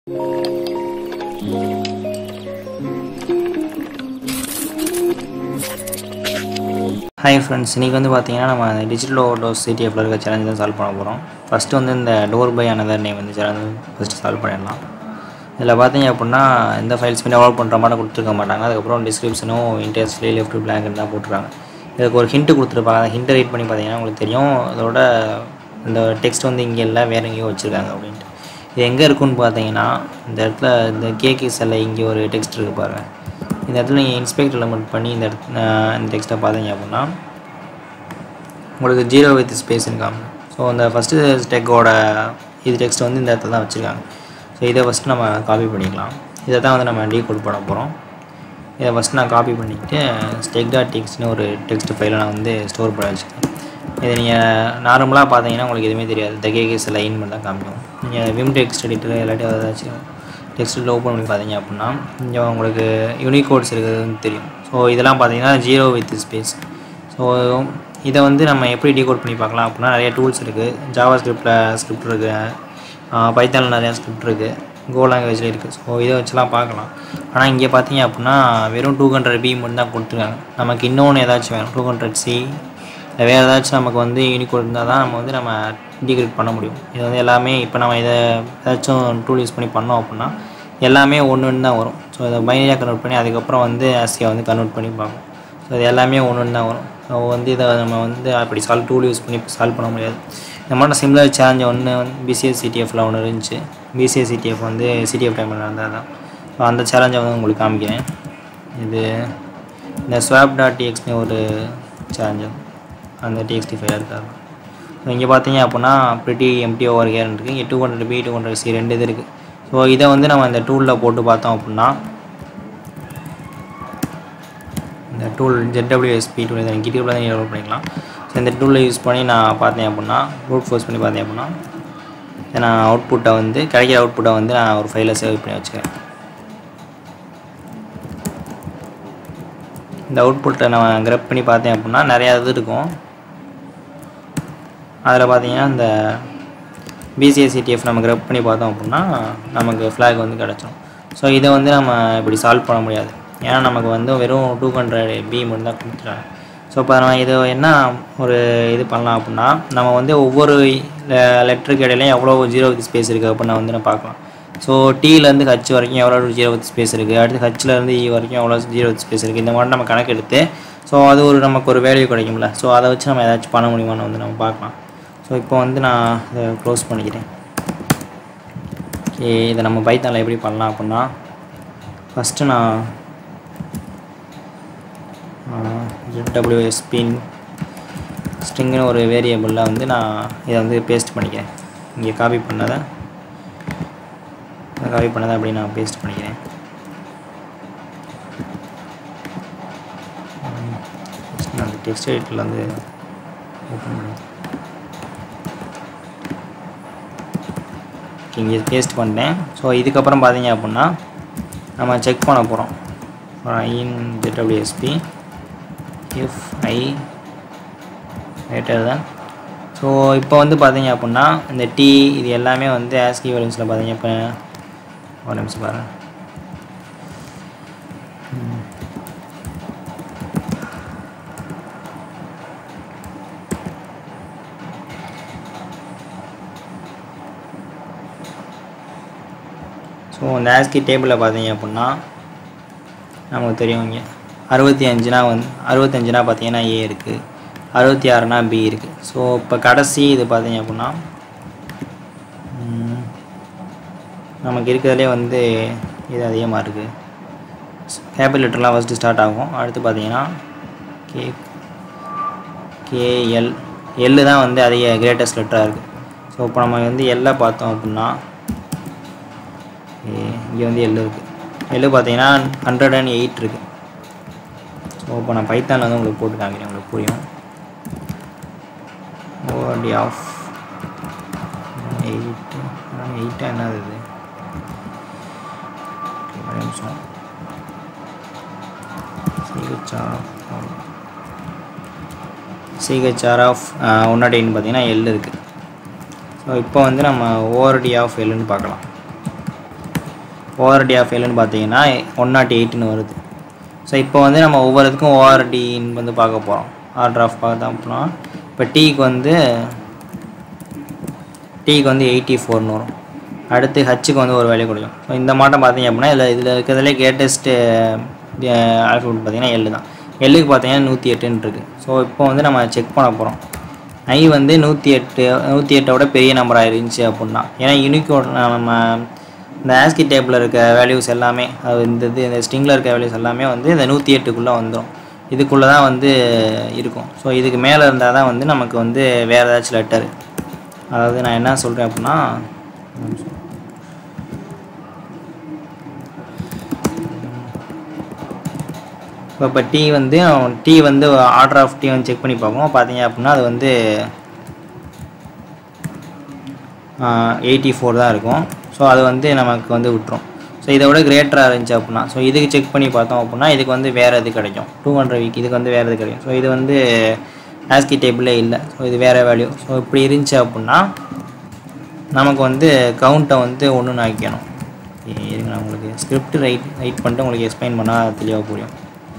Hi friends இன்றைக்கி வந்து பார்த்தீங்கன்னா நம்ம அந்த டிஜிட்டல் ஓவர்டோஸ் சிடிஎஃப்ல இருக்க சேலஞ்ச் தான் சால்வ் பண்ண போகிறோம் ஃபஸ்ட்டு வந்து இந்த டோர் பை அனதர் நேம் வந்து சேலஞ்ச் ஃபஸ்ட்டு சால்வ் பண்ணிடலாம் இதில் பார்த்தீங்க அப்படின்னா எந்த ஃபைல்ஸ் பண்ணி டெவலப் பண்ணுற மாதிரி கொடுத்துருக்க மாட்டாங்க அதுக்கப்புறம் டிஸ்கிரிப்ஷனும் இன்டர்ஸ்ட்லேயே லெஃப்ட் பிளாங்க் தான் போட்டுருக்காங்க இதுக்கு ஒரு ஹிண்ட்டு கொடுத்துருப்பாங்க அந்த ஹிண்ட்டை ரீட் பண்ணி பார்த்தீங்கன்னா உங்களுக்கு தெரியும் அதோட இந்த டெக்ஸ்ட் வந்து இங்கே இல்லை வேறு எங்கேயோ வச்சுருக்காங்க அப்படின்ட்டு இது எங்கே இருக்குன்னு பார்த்தீங்கன்னா இந்த இடத்துல இந்த கேக்கு செல்ல இங்கே ஒரு டெக்ஸ்ட் இருக்குது பாருங்கள் இந்த இடத்துல நீங்கள் இன்ஸ்பெக்ட் எலமெண்ட் பண்ணி இந்த இடத்துல இந்த டெக்ஸ்ட்டை பார்த்தீங்க அப்படின்னா உங்களுக்கு ஜீரோ வித் ஸ்பேஸ் இருக்காங்க ஸோ அந்த ஃபஸ்ட்டு ஸ்டெக்கோட இது டெக்ஸ்ட் வந்து இந்த இடத்துல தான் வச்சுருக்காங்க ஸோ இதை ஃபஸ்ட்டு நம்ம காப்பி பண்ணிக்கலாம் இதை தான் வந்து நம்ம டீகோட் பண்ண போகிறோம் இதை ஃபஸ்ட்டு நான் காப்பி பண்ணிவிட்டு ஸ்டெக் டாட் டெக்ஸ்ட்னு ஒரு டெக்ஸ்ட் ஃபைலை நான் வந்து ஸ்டோர் பண்ணி வச்சுருக்கேன் இதை நீங்கள் நார்மலாக பார்த்தீங்கன்னா உங்களுக்கு எதுவுமே தெரியாது இந்த கேகேஸ் லைன் மட்டும் தான் காமிக்கும் நீங்கள் விம் டெக்ஸ்ட் எடிட்டர் இல்லாட்டி ஏதாச்சும் டெக்ஸ்ட்டில் ஓப்பன் பண்ணி பார்த்தீங்க அப்படின்னா இங்கே உங்களுக்கு யூனிகோட்ஸ் இருக்குதுன்னு தெரியும் ஸோ இதெல்லாம் பார்த்தீங்கன்னா ஜீரோ வித் ஸ்பேஸ் ஸோ இதை வந்து நம்ம எப்படி டீகோட் பண்ணி பார்க்கலாம் அப்படின்னா நிறைய டூல்ஸ் இருக்குது ஜாவா ஸ்கிரிப்டில் ஸ்கிரிப்ட் இருக்குது பைத்தானில் நிறையா ஸ்கிரிப்ட் இருக்குது கோ லாங்குவேஜில் இருக்குது ஸோ இதை வச்சுலாம் பார்க்கலாம் ஆனால் இங்கே பார்த்தீங்க அப்படின்னா வெறும் டூ ஹண்ட்ரட் பி மட்டும் தான் கொடுத்துருக்காங்க நமக்கு இன்னொன்று ஏதாச்சும் வேணும் டூ ஹண்ட்ரட் சி இல்லை வேறு ஏதாச்சும் நமக்கு வந்து யூனிகோட் இருந்தால் தான் நம்ம வந்து நம்ம இன்டிகிரேட் பண்ண முடியும் இது வந்து எல்லாமே இப்போ நம்ம இதை ஏதாச்சும் டூல் யூஸ் பண்ணி பண்ணோம் அப்படின்னா எல்லாமே ஒன்று ஒன்று தான் வரும் ஸோ இதை பைனரியாக கன்வெர்ட் பண்ணி அதுக்கப்புறம் வந்து ஆசியை வந்து கன்வெர்ட் பண்ணி பார்ப்போம் ஸோ இது எல்லாமே ஒன்று ஒன்று தான் வரும் ஸோ வந்து இதை நம்ம வந்து அப்படி சால்வ் டூல் யூஸ் பண்ணி சால்வ் பண்ண முடியாது இந்த மாதிரி சிம்லர் சேலஞ்ச் ஒன்று வந்து பிசிஎஸ் சிடிஎஃப்ல ஒன்று இருந்துச்சு பிசிஎஸ் சிடிஎஃப் வந்து சிடிஎஃப் டைமில் நடந்தது தான் ஸோ அந்த சேலஞ்சை வந்து உங்களுக்கு காமிக்கிறேன் இது இந்த ஸ்வாப் டாட் டிஎக்ஸ்னு ஒரு சேலஞ்சு அந்த டிஎக்ஸ்டி ஃபைல் இருக்காது ஸோ இங்கே பார்த்தீங்க அப்படின்னா ப்ரிட்டி எம்டி ஓவர் கேர் இருக்குது இங்கே two hundred B two hundred C ரெண்டு இது இருக்குது ஸோ இதை வந்து நம்ம இந்த டூலில் போட்டு பார்த்தோம் அப்படின்னா இந்த டூல் ஜெட்டபிள்யூஎஸ்பி டூல் இதை கிட்டியூப்பில் தான் டெவலப் பண்ணிக்கலாம் ஸோ இந்த டூலில் யூஸ் பண்ணி நான் பார்த்தேன் அப்படின்னா ரூட் ஃபோர்ஸ் பண்ணி பார்த்தேன் அப்படின்னா இதை நான் அவுட்புட்டை வந்து கிடைக்கிற அவுட்புட்டை வந்து நான் ஒரு ஃபைலில் சேவ் பண்ணி வச்சுக்கிறேன் இந்த அவுட்புட்டை நான் கிரப் பண்ணி பார்த்தேன் அப்படின்னா நிறையா இது இருக்கும் அதில் பார்த்தீங்கன்னா இந்த பிசிஎஸ்சிடிஎஃப் நம்ம கிரப் பண்ணி பார்த்தோம் அப்படின்னா நமக்கு ஃப்ளாக் வந்து கிடச்சிரும் ஸோ இதை வந்து நம்ம இப்படி சால்வ் பண்ண முடியாது ஏன்னா நமக்கு வந்து வெறும் டூ ஹண்ட்ரட் பி மட்டும் தான் கொடுத்துட்டாங்க ஸோ இப்போ நம்ம இது என்ன ஒரு இது பண்ணலாம் அப்படின்னா நம்ம வந்து ஒவ்வொரு லெட்டருக்கு இடையிலையும் எவ்வளோ ஜீரோ வித் ஸ்பேஸ் இருக்குது அப்படின்னு வந்து நம்ம பார்க்கலாம் ஸோ டீலேருந்து ஹச் வரைக்கும் எவ்வளோ ஜீரோ வித் ஸ்பேஸ் இருக்குது அடுத்து ஹச்லேருந்து இ வரைக்கும் எவ்வளோ ஜீரோ வித் ஸ்பேஸ் இருக்குது இந்த மாதிரி நம்ம கணக்கு எடுத்து ஸோ அது ஒரு நமக்கு ஒரு வேல்யூ கிடைக்கும்ல ஸோ அதை வச்சு நம்ம ஏதாச்சும் பண்ண முடியுமான்னு வந்து நம்ம பார்க்கலாம் ஸோ இப்போ வந்து நான் இதை க்ளோஸ் பண்ணிக்கிறேன் ஓகே இதை நம்ம பைத்தானில் எப்படி பண்ணலாம் அப்படின்னா ஃபஸ்ட்டு நான் டபிள்யூஎஸ்பின் ஸ்ட்ரிங்னு ஒரு வேரியபிளில் வந்து நான் இதை வந்து பேஸ்ட் பண்ணிக்கிறேன் இங்கே காப்பி பண்ணதை காப்பி பண்ணதை அப்படி நான் பேஸ்ட் பண்ணிக்கிறேன் நான் அந்த டெக்ஸ்ட் எடிட்டில் வந்து ஓப்பன் பண்ணி இங்கே பேஸ்ட் பண்ணிட்டேன் ஸோ இதுக்கப்புறம் பார்த்தீங்க அப்படின்னா நம்ம செக் பண்ண போகிறோம் இன் ஜெட்டபிள்யூஎஸ்பி இஃப் ஐ லேட்டர் தான் ஸோ இப்போ வந்து பார்த்தீங்க அப்படின்னா இந்த டீ இது எல்லாமே வந்து ஆஸ்கி வேலன்ஸில் பார்த்தீங்க இப்போ ஒரு நிமிஷம் பாருங்கள் ஸோ இந்த ஆஸ்கி டேபிளில் பார்த்தீங்க அப்படின்னா நமக்கு தெரியும் இங்கே அறுபத்தி அஞ்சுனா வந்து அறுபத்தஞ்சுனா பார்த்தீங்கன்னா ஏ இருக்குது அறுபத்தி ஆறுனா பி இருக்குது ஸோ இப்போ கடைசி இது பார்த்தீங்க அப்படின்னா நமக்கு இருக்கிறதுலே வந்து இது அதிகமாக இருக்குது கேபிள் லெட்டர்லாம் ஃபஸ்ட்டு ஸ்டார்ட் ஆகும் அடுத்து பார்த்தீங்கன்னா கே கேஎல் எல்லு தான் வந்து அதிக கிரேட்டஸ்ட் லெட்டராக இருக்குது ஸோ இப்போ நம்ம வந்து எல்லை பார்த்தோம் அப்படின்னா இங்கே வந்து எல்லு இருக்குது எல்லு பார்த்தீங்கன்னா ஹண்ட்ரட் அண்ட் எயிட் இருக்குது ஸோ இப்போ நான் பைத்தானில் வந்து உங்களுக்கு போட்டு காமிக்கிறேன் உங்களுக்கு புரியும் ஓடி ஆஃப் எயிட்டு எயிட்டா என்னது இது ஒரு நிமிஷம் CHR CHR of one naught எயிட்னு பார்த்தீங்கன்னா எல் இருக்குது ஸோ இப்போ வந்து நம்ம ஓஆர்டி ஆஃப் எல்லுன்னு பார்க்கலாம் ஓஆர்டி ஆஃப் எல்லுன்னு பார்த்தீங்கன்னா ஒன் நாட் எயிட்னு வருது ஸோ இப்போ வந்து நம்ம ஒவ்வொருத்துக்கும் ஓஆர்டின்னு வந்து பார்க்க போகிறோம் ஆர்டர் ஆஃப் பார்த்தோம் அப்படின்னா இப்போ டீக்கு வந்து டீக்கு வந்து எயிட்டி ஃபோர்னு வரும் அடுத்து ஹச்சுக்கு வந்து ஒரு வேல்யூ கொடுக்கும் ஸோ இந்த மாட்டம் பார்த்தீங்க அப்படின்னா இதில் இதில் இருக்கிறதுலே கேட்டஸ்ட்டு ஆல்ஃபபெட் பார்த்தீங்கன்னா எல்லு தான் எல்லுக்கு பார்த்தீங்கன்னா நூற்றி எட்டுன்னு இருக்குது ஸோ இப்போ வந்து நம்ம செக் பண்ண போகிறோம் ஐ வந்து நூற்றி எட்டு நூற்றி எட்டை விட பெரிய நம்பராக இருந்துச்சு அப்படின்னா ஏன்னா யூனிகோட் நம்ம இந்த ஆஸ்கி டேபிளில் இருக்க வேல்யூஸ் எல்லாமே அது இந்த இது இந்த ஸ்ட்ரிங்கில் இருக்க வேல்யூஸ் எல்லாமே வந்து இந்த நூற்றி எட்டுக்குள்ளே வந்துடும் இதுக்குள்ளே தான் வந்து இருக்கும் ஸோ இதுக்கு மேலே இருந்தால் தான் வந்து நமக்கு வந்து வேறு ஏதாச்சும் லெட்டர் அதாவது நான் என்ன சொல்கிறேன் அப்படின்னா ஒரு நிமிஷம். இப்போ இப்போ டீ வந்து டீ வந்து ஆர்டர் ஆஃப் டீ வந்து செக் பண்ணி பார்ப்போம் பார்த்தீங்க அப்படின்னா அது வந்து எயிட்டி ஃபோர் தான் இருக்கும் ஸோ அது வந்து நமக்கு வந்து விட்டுரும் ஸோ இதை விட கிரேட்டராக இருந்துச்சு அப்படின்னா ஸோ இதுக்கு செக் பண்ணி பார்த்தோம் அப்படின்னா இதுக்கு வந்து வேறு இது கிடைக்கும் டூ ஹண்ட்ரட் வீக் இதுக்கு வந்து வேறு இது கிடைக்கும் ஸோ இது வந்து ஆஸ்கி டேபிளே இல்லை ஸோ இது வேறு வேல்யூ ஸோ இப்படி இருந்துச்சு அப்படின்னா நமக்கு வந்து கவுண்ட்டை வந்து ஒன்றுன்னு ஆக்கிக்கணும் இ- இருங்க நான் உங்களுக்கு ஸ்கிரிப்ட் ரைட் ரைட் பண்ணிட்டு உங்களுக்கு எக்ஸ்பிளைன் பண்ணால் தெளிவாக புரியும்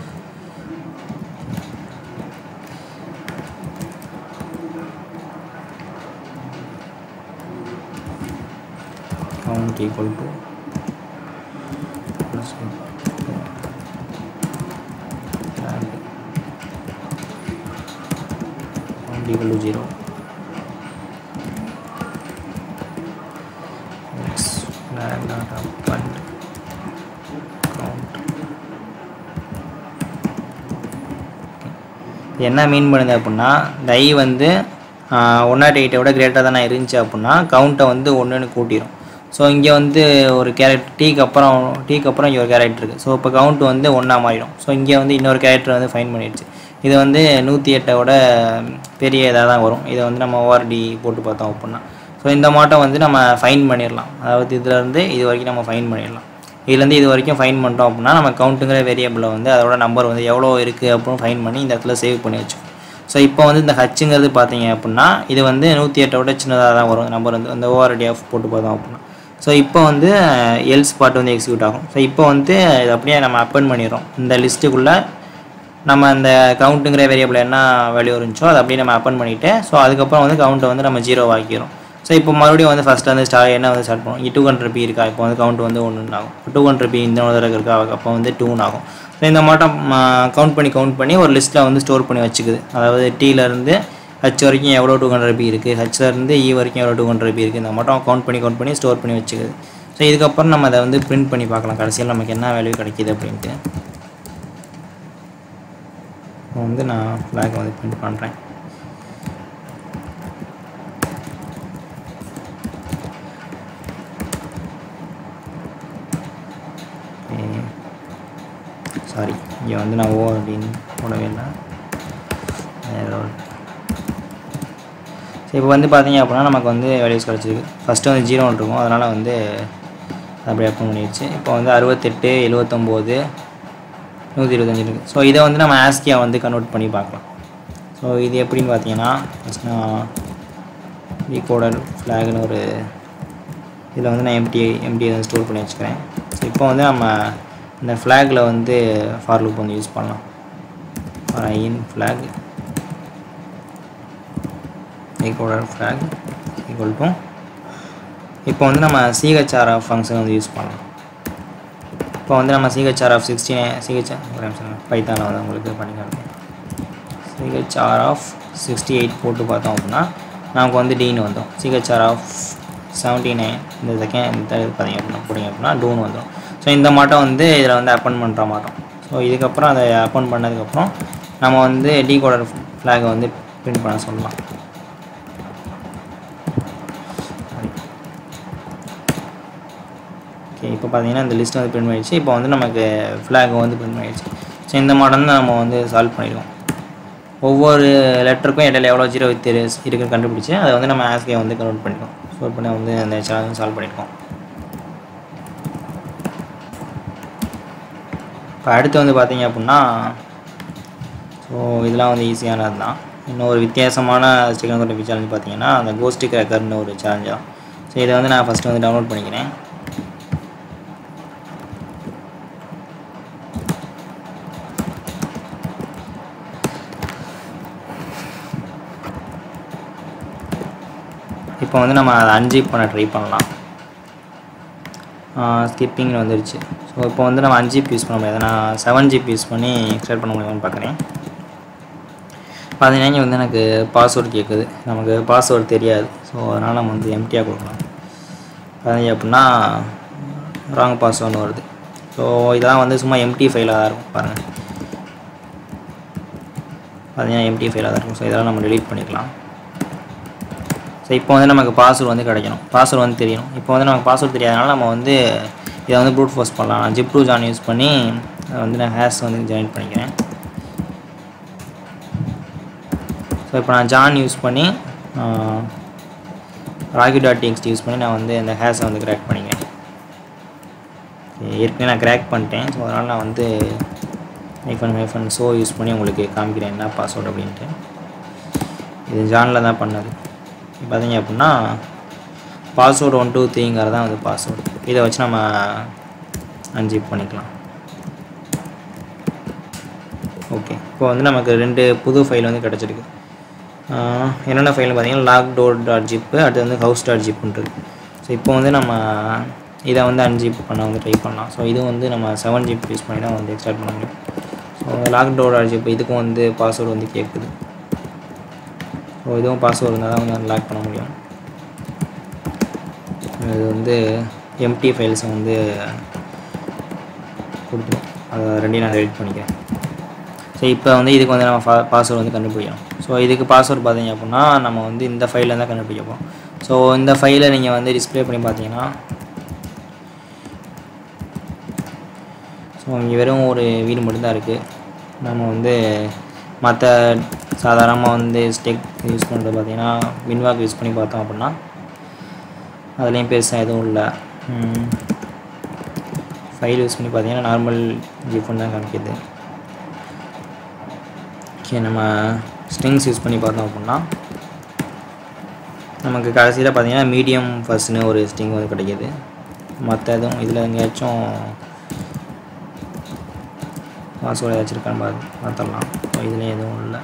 count equal to plus flag count equal to 0 yes flag dot append count இது என்ன மீன் பண்ணுது அப்படின்னா இந்த ஐ வந்து ஒன் நாட் எயிட்டை விட கிரேட்டராக தானே இருந்துச்சு அப்படின்னா கவுண்ட்டை வந்து ஒன்றுன்னு கூட்டிடும் ஸோ இங்கே வந்து ஒரு கேரக்டர் டீக்கு அப்புறம் டீக்கு அப்புறம் இங்கே ஒரு கேரக்டர் இருக்குது ஸோ இப்போ கவுண்ட் வந்து ஒன்றா மாறிடும் ஸோ இங்கே வந்து இன்னொரு கேரக்டர் வந்து ஃபைன் பண்ணிடுச்சு இது வந்து நூற்றி எட்டை விட பெரிய இதாக தான் வரும் இதை வந்து நம்ம ஓஆர்டி போட்டு பார்த்தோம் அப்படின்னா ஸோ இந்த மாட்டம் வந்து நம்ம ஃபைன் பண்ணிடலாம் அதாவது இதுலேருந்து இது வரைக்கும் நம்ம ஃபைன் பண்ணிடலாம் இதுலேருந்து இது வரைக்கும் ஃபைன் பண்ணிட்டோம் அப்படின்னா நம்ம கவுண்ட்டுங்கிற வேரியபிளை வந்து அதோட நம்பர் வந்து எவ்வளோ இருக்குது அப்படின்னு ஃபைன் பண்ணி இந்த இடத்துல சேவ் பண்ணி வச்சுக்கோம் ஸோ இப்போ வந்து இந்த ஹச்சுங்கிறது பார்த்தீங்க அப்படின்னா இது வந்து நூற்றி எட்டை விட சின்னதாக தான் வரும் நம்பர் வந்து அந்த ஓஆர்டி ஆஃப் போட்டு பார்த்தோம் அப்படின்னா ஸோ இப்போ வந்து எல்ஸ் பார்ட் வந்து எக்ஸிக்யூட் ஆகும் ஸோ இப்போ வந்து இது அப்படியே நம்ம அப்பன் பண்ணிடுறோம் இந்த லிஸ்ட்டுக்குள்ளே நம்ம அந்த கவுண்ட்டுங்கிற வேரியபிள் என்ன வேல்யூ இருந்துச்சோ அதை அப்படியே நம்ம அப்பன் பண்ணிவிட்டு ஸோ அதுக்கப்புறம் வந்து கவுண்ட்டை வந்து நம்ம ஜீரோ ஆக்கிக்கிறோம் ஸோ இப்போ மறுபடியும் வந்து ஃபஸ்ட்டு வந்து ஸ்டார் என்ன வந்து ஸ்டார்ட் பண்ணுவோம் இங்கே டூ ஹண்ட்ரட் பி இருக்கா இப்போ வந்து கவுண்ட் வந்து ஒன்று ஆகும் டூ ஹண்ட்ரட் பி இந்த தடவை இருக்கா அப்போ வந்து டூன் ஆகும் ஸோ இந்த மாட்டம் கவுண்ட் பண்ணி கவுண்ட் பண்ணி ஒரு லிஸ்ட்டில் வந்து ஸ்டோர் பண்ணி வச்சுக்குது அதாவது டீலேருந்து ஹச் வரைக்கும் எவ்வளோ டூ ஹண்ட்ரட் பி இருக்குது ஹச்லேருந்து இ வரைக்கும் எவ்வளோ டூ ஹண்ட்ரட் பி இருக்குது இந்த மாட்டம் கவுண்ட் பண்ணி கவுண்ட் பண்ணி ஸ்டோர் பண்ணி வச்சுக்குது ஸோ இதுக்கப்புறம் நம்ம அதை வந்து பிரிண்ட் பண்ணி பார்க்கலாம் கடைசியில் நமக்கு என்ன வேல்யூ கிடைக்கிது அப்படின்ட்டு இப்போ வந்து நான் ஃப்ளாக் வந்து பிரிண்ட் பண்ணுறேன் சாரி இங்கே வந்து நான் ஓ அப்படின்னு போடவே இல்லை வேற ஒரு ஸோ இப்போ வந்து பார்த்தீங்க அப்படின்னா நமக்கு வந்து வேல்யூஸ் கிடச்சிருக்கு ஃபஸ்ட்டு வந்து ஜீரோ இருக்கும் அதனால் வந்து அது அப்படியே அப்போ பண்ணிடுச்சு இப்போ வந்து அறுபத்தெட்டு எழுவத்தொம்போது நூற்றி இருபத்தஞ்சு இருக்குது ஸோ இதை வந்து நம்ம ஆஸ்கியா வந்து கன்வெர்ட் பண்ணி பார்க்கலாம் ஸோ இது எப்படின்னு பார்த்தீங்கன்னா ஃபஸ்ட் நான் டீகோடர் ஃப்ளாக்னு ஒரு இதில் வந்து நான் எம்டி எம்டி வந்து ஸ்டோர் பண்ணி வச்சுக்கிறேன் ஸோ இப்போ வந்து நம்ம இந்த ஃப்ளாகில் வந்து ஃபார் லூப் வந்து யூஸ் பண்ணலாம் for i in flag decoder flag equal to இப்போ வந்து நம்ம சிஹெச்ஆர் ஆஃப் ஃபங்க்ஷன் வந்து யூஸ் பண்ணலாம் இப்போ வந்து நம்ம சிஹெச்ஆர் ஆஃப் சிக்ஸ்டீன் சிஹெச் ஒரு நிமிஷம் பைத்தானில் வந்து உங்களுக்கு பண்ணி காமிக்கிறேன் சிஹெச்ஆர் ஆஃப் சிக்ஸ்டி எயிட் போட்டு பார்த்தோம் அப்படின்னா நமக்கு வந்து டீன்னு வந்தோம் சிஹெச்ஆர் ஆஃப் செவன்ட்டி நைன் இந்த செகண்ட் இந்த இது பார்த்தீங்க அப்படின்னா போட்டிங்க அப்படின்னா டூன்னு வந்துடும் ஸோ இந்த மாட்டம் வந்து இதில் வந்து அப்பன் பண்ணுற மாட்டோம் ஸோ இதுக்கப்புறம் அதை அப்பன் பண்ணதுக்கப்புறம் நம்ம வந்து டீ கோடர் ஃப்ளாகை வந்து பிரிண்ட் பண்ண சொல்லலாம் ஓகே இப்போ பார்த்தீங்கன்னா இந்த லிஸ்ட் வந்து பிரிண்ட் பண்ணிடுச்சு இப்போ வந்து நமக்கு ஃப்ளாக் வந்து பிரிண்ட் பண்ணிடுச்சு ஸோ இந்த மாடல் தான் நம்ம வந்து சால்வ் பண்ணிடுவோம் ஒவ்வொரு லெட்டருக்கும் இடையில எவ்வளோ ஜீரோ வித் இருக்குன்னு கண்டுபிடிச்சி அதை வந்து நம்ம ஆஸ்கே வந்து கன்வெர்ட் பண்ணிக்கோம் ஸோ பண்ணி வந்து அந்த சேலஞ்ச் சால்வ் பண்ணியிருக்கோம் இப்போ அடுத்து வந்து பார்த்தீங்க அப்படின்னா ஸோ இதெல்லாம் வந்து ஈஸியானது தான் இன்னும் ஒரு வித்தியாசமான ஸ்டிக்கர் கொண்டு சேலஞ்ச் பார்த்தீங்கன்னா அந்த கோஸ்டி கிராக்கர்னு ஒரு சேலஞ்ச் தான் ஸோ இதை வந்து நான் ஃபஸ்ட்டு வந்து டவுன்லோட் பண்ணிக்கிறேன் இப்போ வந்து நம்ம அதை அன்ஜிப் பண்ண ட்ரை பண்ணலாம் ஸ்கிப்பிங் வந்துருச்சு ஸோ இப்போ வந்து நம்ம அஞ்சு யூஸ் பண்ண முடியாது நான் செவன் ஜிபி யூஸ் பண்ணி எக்ஸ்ட்ராக்ட் பண்ண முடியுமான்னு பார்க்குறேன் பார்த்தீங்கன்னா இங்கே வந்து எனக்கு பாஸ்வேர்டு கேட்குது நமக்கு பாஸ்வேர்டு தெரியாது ஸோ அதனால் நம்ம வந்து எம்டியாக கொடுக்கலாம் பார்த்தீங்க அப்படின்னா ராங் பாஸ்வேர்டு வருது ஸோ இதெல்லாம் வந்து சும்மா எம்டி ஃபைலாக தான் இருக்கும் பாருங்கள் பார்த்தீங்கன்னா எம்டி ஃபைலாக தான் இருக்கும் ஸோ இதெல்லாம் நம்ம delete பண்ணிக்கலாம் ஸோ இப்போ வந்து நமக்கு பாஸ்வேர்டு வந்து கிடைக்கணும் பாஸ்வேர்டு வந்து தெரியணும் இப்போ வந்து நமக்கு பாஸ்வேர்டு தெரியாதனால நம்ம வந்து இதை வந்து ப்ரூட் ஃபோர்ஸ் பண்ணலாம் நான் ஜிப் டூ ஜான் யூஸ் பண்ணி அதை வந்து நான் ஹேர்ஸ் வந்து ஜாயின் பண்ணிக்கிறேன் ஸோ இப்போ நான் ஜான் யூஸ் பண்ணி ராகி டாட் டிஎக்ஸ்டி யூஸ் பண்ணி நான் வந்து அந்த ஹேர்ஸை வந்து கிராக் பண்ணிக்கிறேன் ஏற்கனவே நான் கிராக் பண்ணிட்டேன் ஸோ அதனால் நான் வந்து ஐஃபன் ஐஃபன் ஷோ யூஸ் பண்ணி உங்களுக்கு காமிக்கிறேன் என்ன பாஸ்வேர்டு அப்படின்ட்டு இது ஜானில் தான் பண்ணது இப்போ பார்த்தீங்க அப்படின்னா பாஸ்வேர்டு ஒன் டூ த்ரீங்கிறது தான் வந்து பாஸ்வேர்டு இதை வச்சு நம்ம அன்ஜிப் பண்ணிக்கலாம் ஓகே இப்போ வந்து நமக்கு ரெண்டு புது ஃபைல் வந்து கிடச்சிருக்கு ஆஹ் என்னென்ன ஃபைல் பார்த்தீங்கன்னா லாக் டோர் டாட் ஜிப்பு அடுத்து வந்து ஹவுஸ் டாட் ஜிப்புன்றது ஸோ இப்போ வந்து நம்ம இதை வந்து அன்ஜிப் பண்ண வந்து ட்ரை பண்ணலாம் ஸோ இது வந்து நம்ம செவன் ஜிப் யூஸ் பண்ணி தான் வந்து எக்ஸ்ட்ராக்ட் பண்ண முடியும் so lock door dot zip இதுக்கும் வந்து பாஸ்வேர்டு வந்து கேட்குது ஸோ இதுவும் பாஸ்வேர்டு இருந்தால் தான் வந்து லாக் பண்ண முடியும் இது வந்து எம்டி ஃபைல்ஸை வந்து கொடுத்துரும் அதை ரெண்டையும் நான் எடிட் பண்ணிக்கிறேன் ஸோ இப்போ வந்து இதுக்கு வந்து நம்ம பாஸ்வேர்டு வந்து கண்டுபிடிக்கணும் ஸோ இதுக்கு பாஸ்வேர்டு பார்த்தீங்க அப்படின்னா நம்ம வந்து இந்த ஃபைலில் தான் கண்டுபிடிக்க போகிறோம் ஸோ இந்த ஃபைலை நீங்கள் வந்து டிஸ்ப்ளே பண்ணி பார்த்தீங்கன்னா ஸோ இங்கே வெறும் ஒரு வீடு மட்டும்தான் இருக்குது நம்ம வந்து மற்ற சாதாரணமாக வந்து ஸ்டெக் யூஸ் பண்ணுறது பார்த்தீங்கன்னா வின்வாக் யூஸ் பண்ணி பார்த்தோம் அப்படின்னா அதுலேயும் பெருசாக எதுவும் இல்லை ஃபைல் யூஸ் பண்ணி பார்த்தீங்கன்னா நார்மல் ஜிஃபன் தான் காமிக்குது ஓகே நம்ம ஸ்ட்ரிங்ஸ் யூஸ் பண்ணி பார்த்தோம் அப்படின்னா நமக்கு கடைசியில் பார்த்தீங்கன்னா மீடியம் ஃபர்ஸ்ட்னு ஒரு ஸ்ட்ரிங் வந்து கிடைக்கிது மற்ற எதுவும் இதில் எங்கேயாச்சும் பாஸ்வேர்டு ஏதாச்சும் இருக்கான்னு பார்த்து பார்த்துடலாம் இதுலேயும் எதுவும் இல்லை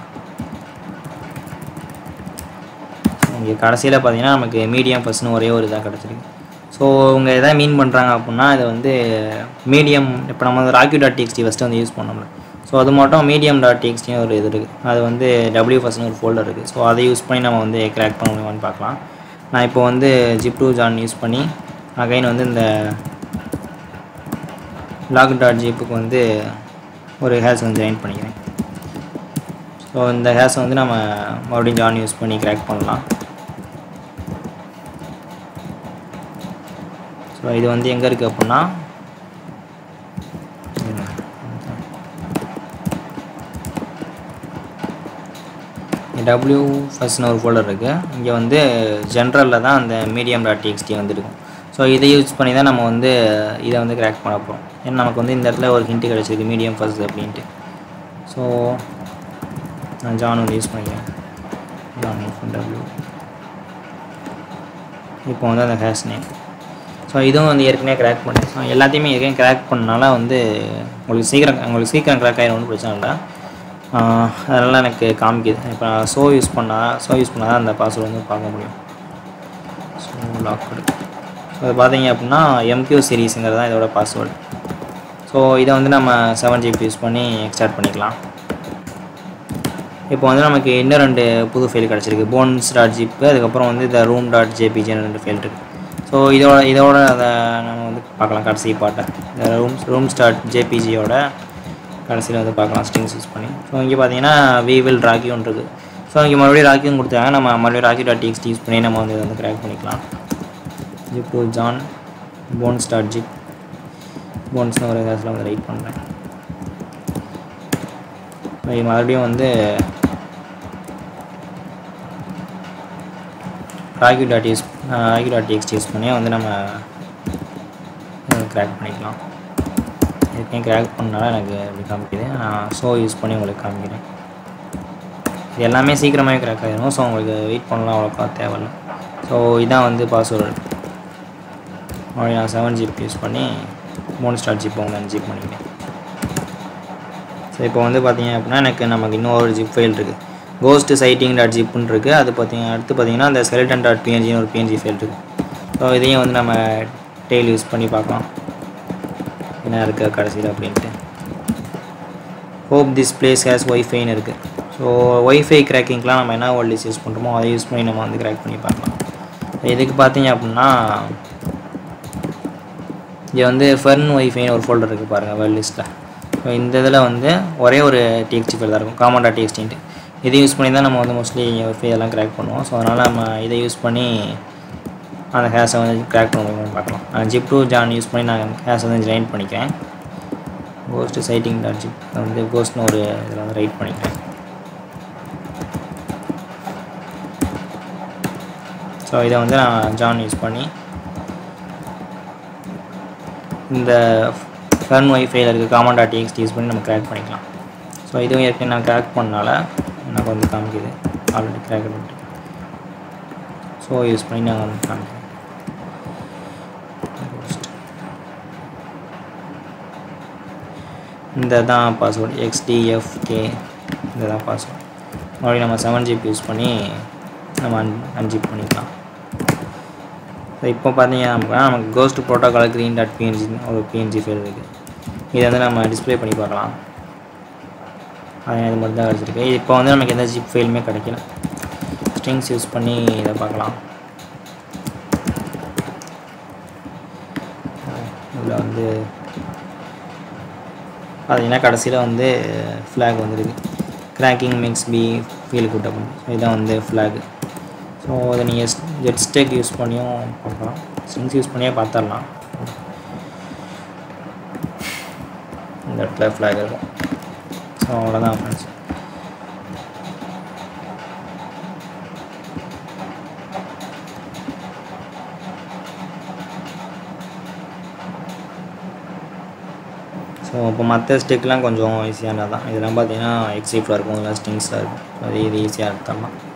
இங்கே கடைசியில் பார்த்தீங்கன்னா நமக்கு மீடியம் ஃபர்ஸ்ட்னு ஒரே ஒரு இதாக கிடச்சிருக்கு ஸோ இவங்க எதாவது மீன் பண்ணுறாங்க அப்படின்னா இது வந்து மீடியம் இப்போ நம்ம வந்து ராக்கி டாட் டிஎக்ஸ்டி ஃபஸ்ட்டு வந்து யூஸ் பண்ணோம்ல ஸோ அது மட்டும் மீடியம் டாட் டிஎக்ஸ்டியும் ஒரு இது இருக்குது அது வந்து டபிள்யூ ஃபஸ்ட்னு ஒரு ஃபோல்டர் இருக்குது ஸோ அதை யூஸ் பண்ணி நம்ம வந்து கிராக் பண்ண முடியுமான்னு பார்க்கலாம் நான் இப்போ வந்து ஜிப் டூ ஜான் யூஸ் பண்ணி அகைன் வந்து இந்த லாக் டாட் ஜிப்புக்கு வந்து ஒரு ஹேர்ஸ் வந்து ஜாயின் பண்ணிக்கிறேன் ஸோ இந்த ஹேர்ஸை வந்து நம்ம மறுபடியும் ஜான் யூஸ் பண்ணி கிராக் பண்ணலாம் ஸோ இது வந்து எங்கே இருக்குது அப்படின்னா டபிள்யூ ஃபஸ்ட்னு ஒரு ஃபோல்டர் இருக்குது இங்கே வந்து ஜென்ரலில் தான் அந்த மீடியம் டாட் டிஎக்ஸ்டி வந்து இருக்கும் ஸோ இதை யூஸ் பண்ணி தான் நம்ம வந்து இதை வந்து கிராக் பண்ண போகிறோம் ஏன்னா நமக்கு வந்து இந்த இடத்துல ஒரு ஹிண்ட்டு கிடச்சிருக்கு மீடியம் ஃபர்ஸ்ட் அப்படின்ட்டு ஸோ நான் ஜான் வந்து யூஸ் பண்ணிக்கிறேன் ஜான் டபிள்யூ இப்போ வந்து அந்த ஹேஷ் நேம் ஸோ இதுவும் வந்து ஏற்கனவே கிராக் பண்ணேன் ஸோ எல்லாத்தையுமே ஏற்கனவே கிராக் பண்ணனால வந்து உங்களுக்கு சீக்கிரம் உங்களுக்கு சீக்கிரம் கிராக் ஆகிடும் ஒன்றும் பிரச்சனை இல்லை அதனால் எனக்கு காமிக்குது இப்போ நான் ஷோ யூஸ் பண்ணால் ஷோ யூஸ் பண்ணால் தான் அந்த பாஸ்வேர்டு வந்து பார்க்க முடியும் ஸோ லாக்டு ஸோ அது பார்த்தீங்க அப்படின்னா எம்கியூ சீரீஸுங்கிறது தான் இதோட பாஸ்வேர்டு ஸோ இதை வந்து நம்ம செவன் ஜிபி யூஸ் பண்ணி எக்ஸ்டார்ட் பண்ணிக்கலாம் இப்போ வந்து நமக்கு இன்னும் ரெண்டு புது ஃபைல் கிடச்சிருக்கு போன்ஸ் டாட் ஜிப்பு அதுக்கப்புறம் வந்து இந்த ரூம் டாட் ஜேபிஜின்னு ரெண்டு ஃபைல் இருக்குது ஸோ இதோட இதோட அதை நம்ம வந்து பார்க்கலாம் கடைசி பாட்டை இந்த ரூம்ஸ் ரூம்ஸ் டாட் ஜேபிஜியோட கடைசியில் வந்து பார்க்கலாம் ஸ்ட்ரிங்ஸ் யூஸ் பண்ணி ஸோ இங்கே பார்த்தீங்கன்னா வி வில் ராக்கி ஒன்று இருக்குது ஸோ இங்கே மறுபடியும் ராக்கியும் கொடுத்தாங்க நம்ம மறுபடியும் ராக்கி டாட் டிஎக்ஸ்டி யூஸ் பண்ணி நம்ம வந்து இதை வந்து கிராக் பண்ணிக்கலாம் zip to John bones dot zip போன்ஸ்னு ஒரு கேஸில் வந்து ரைட் பண்ணுறேன் இது மறுபடியும் வந்து rocky dot use rocky dot TXT use பண்ணி வந்து நம்ம கிராக் பண்ணிக்கலாம் ஏற்கனவே கிராக் பண்ணனால எனக்கு இப்படி காமிக்குது நான் ஷோ யூஸ் பண்ணி உங்களுக்கு காமிக்கிறேன் இது எல்லாமே சீக்கிரமாகவே கிராக் ஆகிடும் ஸோ உங்களுக்கு வெயிட் பண்ணலாம் அவ்வளோக்கா தேவையில்ல ஸோ இதான் வந்து பாஸ்வேர்டு மறுபடியும் நான் செவன் ஜிப் யூஸ் பண்ணி மூணு ஸ்டார் ஜிப் வந்து அஞ்சு ஜிப் பண்ணிக்கிறேன் ஸோ இப்போ வந்து பார்த்தீங்க அப்படின்னா எனக்கு நமக்கு இன்னும் ஒரு ஜிப் ஃபைல் இருக்குது கோஸ்ட் சைட்டிங் டாட் ஜிப்னு இருக்குது அது பார்த்தீங்க அடுத்து பார்த்தீங்கன்னா அந்த skeleton டாட் பிஎன்ஜின்னு ஒரு பிஎன்ஜி ஃபைல் இருக்குது ஸோ இதையும் வந்து நம்ம டெய்ல் யூஸ் பண்ணி பார்க்கலாம் என்ன இருக்குது கடைசியில் அப்படின்ட்டு ஹோப் திஸ் பிளேஸ் ஹேஸ் ஒய்ஃபைன்னு இருக்குது ஸோ ஒய்ஃபை கிராக்கிங்க்கெலாம் நம்ம என்ன வோல்டேஜ் யூஸ் பண்ணுறோமோ அதை யூஸ் பண்ணி நம்ம வந்து கிராக் பண்ணி பார்க்கலாம் இதுக்கு பார்த்தீங்க அப்படின்னா இங்கே வந்து ஃபெர்ன் ஒய்ஃபைன்னு ஒரு ஃபோல்டர் இருக்குது பாருங்கள் வேர்ல்ட் லிஸ்ட்டில் ஸோ இந்த இதில் வந்து ஒரே ஒரு டிஎக்ஸ்டி ஃபைல் தான் இருக்கும் காமன் டாட் டிஎக்ஸ்டின்ட்டு இதை யூஸ் பண்ணி தான் நம்ம வந்து மோஸ்ட்லி ஒய்ஃபை எல்லாம் கிராக் பண்ணுவோம் ஸோ அதனால் நம்ம இதை யூஸ் பண்ணி அந்த ஹேஸை வந்து கிராக் பண்ண முடியுமான்னு பார்க்கலாம் நான் ஜிப் டூ ஜான் யூஸ் பண்ணி நான் ஹேஸை வந்து ஜாயின் பண்ணிக்கிறேன் கோஸ்ட் சைட்டிங் டாட் ஜிப் வந்து கோஸ்ட்னு ஒரு இதில் வந்து ரைட் பண்ணிக்கிறேன் ஸோ இதை வந்து நான் ஜான் யூஸ் பண்ணி இந்த ஃபர்ன் ஒய்ஃபைல இருக்க காமன் டாட் டிஎக்ஸ்டி யூஸ் பண்ணி நம்ம கிராக் பண்ணிக்கலாம் ஸோ இதுவும் ஏற்கனவே நான் கிராக் பண்ணனால எனக்கு வந்து காமிக்குது ஆல்ரெடி கிராக் பண்ணிட்டு ஸோ யூஸ் பண்ணி நான் வந்து காமிக்கிறேன் இந்த தான் பாஸ்வேர்டு எக்ஸ்டிஎஃப்கே இந்த தான் பாஸ்வேர்டு மறுபடியும் நம்ம செவன் ஜிபி யூஸ் பண்ணி நம்ம அன் அன்ஜிப் பண்ணிக்கலாம் ஸோ இப்போ பார்த்தீங்க அப்படின்னா நமக்கு கோஸ்ட் ப்ரோட்டோகால் க்ரீன் டாட் பிஎன்ஜின்னு ஒரு பிஎன்ஜி ஃபைல் இருக்குது இதை வந்து நம்ம டிஸ்ப்ளே பண்ணி பார்க்கலாம் அது இது மட்டும் தான் கிடச்சிருக்கு இப்போ வந்து நமக்கு எந்த ஜிப் ஃபைலுமே கிடைக்கல ஸ்ட்ரிங்ஸ் யூஸ் பண்ணி இதை பார்க்கலாம் இதில் வந்து பார்த்தீங்கன்னா கடைசியில் வந்து ஃப்ளாக் வந்துருக்கு cracking makes me feel good அப்படின்னு ஸோ இதான் வந்து ஃப்ளாக் ஸோ அதை நீங்கள் ஜெட் ஸ்டேக் யூஸ் பண்ணியும் பார்க்கலாம் ஸ்ட்ரிங்ஸ் யூஸ் பண்ணியே பார்த்துடலாம் இந்த இடத்துல ஃப்ளாக் இருக்கும் ஸோ அவ்வளோதான் ஃப்ரெண்ட்ஸ் ஸோ இப்போ மற்ற ஸ்டெக்லாம் கொஞ்சம் ஈஸியானது தான் இதெல்லாம் பார்த்தீங்கன்னா எக்ஸிஃபில் இருக்கும் இதெல்லாம் ஸ்ட்ரிங்ஸில் இருக்கும் அது இது ஈஸியாக எடுத்துடலாம்